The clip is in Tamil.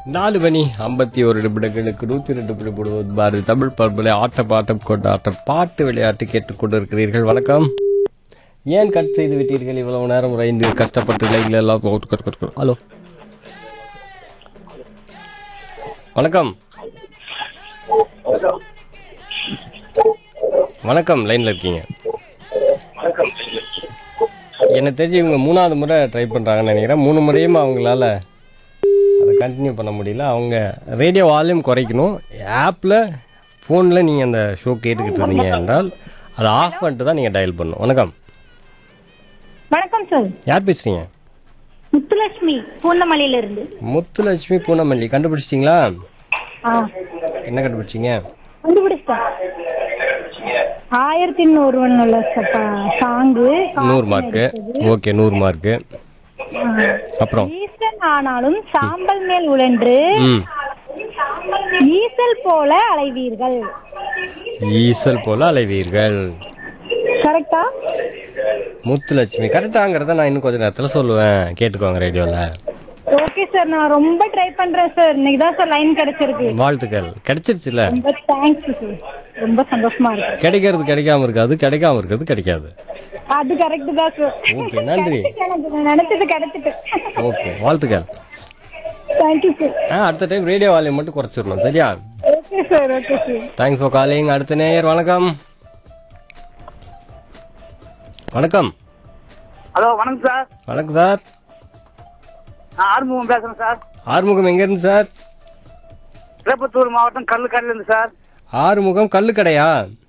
நாலு மணி ஐம்பத்தி ஒரு நிமிடங்களுக்கு நூத்தி ரெண்டு புள்ளி போடுவது பாரதி தமிழ் பண்பலை ஆட்ட பாட்டம் கொண்டாட்டம் பாட்டு விளையாட்டு கேட்டுக்கொண்டு இருக்கிறீர்கள் வணக்கம் ஏன் கட் செய்து விட்டீர்கள் இவ்வளவு நேரம் உறைந்து கஷ்டப்பட்டு லைன்ல எல்லாம் போட்டு கட் கட் கட். ஹலோ வணக்கம் வணக்கம் லைன்ல இருக்கீங்க எனக்கு தெரிஞ்சு இவங்க மூணாவது முறை ட்ரை பண்ணுறாங்கன்னு நினைக்கிறேன் மூணு முறையும் அவங்களால அதை கண்டினியூ பண்ண முடியல அவங்க ரேடியோ வால்யூம் குறைக்கணும் ஆப்பில் ஃபோனில் நீங்கள் அந்த ஷோ கேட்டுக்கிட்டு இருந்தீங்க என்றால் அதை ஆஃப் பண்ணிட்டு தான் நீங்கள் டயல் பண்ணணும் வணக்கம் வணக்கம் சார் யார் பேசுகிறீங்க முத்துலட்சுமி பூந்தமல்லியில இருந்து முத்துலட்சுமி பூனமல்லி கண்டுபிடிச்சிட்டிங்களா ஆ என்ன கண்டுபிடிச்சிங்க கண்டுபிடிச்சேன் ஆயிரத்தி நூறுவன் உள்ள சாங்கு நூறு மார்க்கு ஓகே நூறு மார்க்கு அப்புறம் ஈசன் ஆனாலும் சாம்பல் மேல் உழன்று ம் ஈசல் போல அலைவீர்கள் ஈசல் போல அலைவீர்கள் கரெக்டா முத்துலட்சுமி கரெக்டாங்கிறத நான் இன்னும் கொஞ்சம் நேரத்தில் சொல்லுவேன் கேட்டுக்கோங்க ரேடியோவில் ஓகே சார் நான் ரொம்ப ட்ரை பண்றேன் சார் இன்னைக்கு தான் சார் லைன் கிடைச்சிருக்கு வாழ்த்துக்கள் கிடைச்சிருச்சுல ரொம்ப தேங்க்ஸ் சார் ரொம்ப சந்தோஷமா இருக்கு கிடைக்கிறது கிடைக்காம இருக்காது கிடைக்காம இருக்கிறது கிடைக்காது அது கரெக்ட் தான் சார் ஓகே நன்றி எனக்கு நான் நினைச்சது கிடைச்சிட்டு ஓகே வாழ்த்துக்கள் தேங்க்யூ சார் ஆ அடுத்த டைம் ரேடியோ வால்யூம் மட்டும் குறைச்சிடணும் சரியா okay sir okay sir thanks for calling அடுத்த நேயர் வணக்கம் வணக்கம் ஹலோ வணக்கம் சார் வணக்கம் சார் நான் ஆறுமுகம் பேசுறேன் சார் ஆறுமுகம் எங்க இருந்து சார் திருப்பத்தூர் மாவட்டம் கல்லுக்கடையில இருந்து சார் ஆறுமுகம் கல்லு கடையா